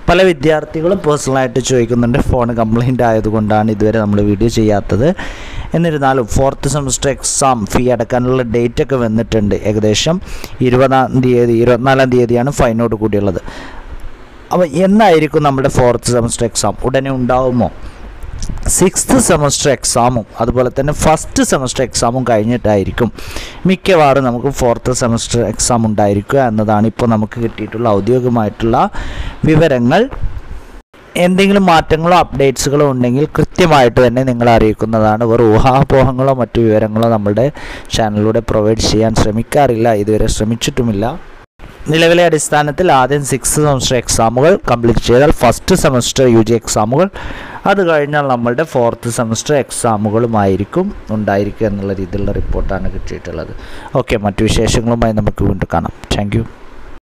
പല വിദ്യാർത്ഥികളും പേഴ്സണലായിട്ട് ചോദിക്കുന്നുണ്ട് ഫോൺ കംപ്ലൈൻ്റ് ആയതുകൊണ്ടാണ് ഇതുവരെ നമ്മൾ വീഡിയോ ചെയ്യാത്തത് എന്നിരുന്നാലും ഫോർത്ത് സെമസ്റ്റർ എക്സാം ഫീ അടക്കാനുള്ള ഡേറ്റ് ഒക്കെ വന്നിട്ടുണ്ട് ഏകദേശം ഇരുപതാം തീയതി ഇരുപത്തിനാലാം തീയതിയാണ് ഫൈനോട് കൂടിയുള്ളത് അപ്പോൾ എന്നായിരിക്കും നമ്മുടെ ഫോർത്ത് സെമസ്റ്റർ എക്സാം ഉടനെ ഉണ്ടാവുമോ സിക്സ്ത് സെമസ്റ്റർ എക്സാമും അതുപോലെ തന്നെ ഫസ്റ്റ് സെമസ്റ്റർ എക്സാമും കഴിഞ്ഞിട്ടായിരിക്കും മിക്കവാറും നമുക്ക് ഫോർത്ത് സെമസ്റ്റർ എക്സാം ഉണ്ടായിരിക്കുക എന്നതാണ് ഇപ്പോൾ നമുക്ക് കിട്ടിയിട്ടുള്ള ഔദ്യോഗികമായിട്ടുള്ള വിവരങ്ങൾ എന്തെങ്കിലും മാറ്റങ്ങളോ അപ്ഡേറ്റ്സുകളോ ഉണ്ടെങ്കിൽ കൃത്യമായിട്ട് തന്നെ നിങ്ങളെ അറിയിക്കുന്നതാണ് വെറും ഊഹാപോഹങ്ങളോ മറ്റു വിവരങ്ങളോ നമ്മുടെ ചാനലിലൂടെ പ്രൊവൈഡ് ചെയ്യാൻ ശ്രമിക്കാറില്ല ഇതുവരെ ശ്രമിച്ചിട്ടുമില്ല നിലവിലെ അടിസ്ഥാനത്തിൽ ആദ്യം സിക്സ് സെമസ്റ്റർ എക്സാമുകൾ കംപ്ലീറ്റ് ചെയ്താൽ ഫസ്റ്റ് സെമസ്റ്റർ യു ജി എക്സാമുകൾ അത് കഴിഞ്ഞാൽ നമ്മളുടെ ഫോർത്ത് സെമസ്റ്റർ എക്സാമുകളുമായിരിക്കും ഉണ്ടായിരിക്കുക എന്നുള്ള രീതിയിലുള്ള റിപ്പോർട്ടാണ് കിട്ടിയിട്ടുള്ളത് ഓക്കെ മറ്റു വിശേഷങ്ങളുമായി നമുക്ക് വീണ്ടും കാണാം താങ്ക്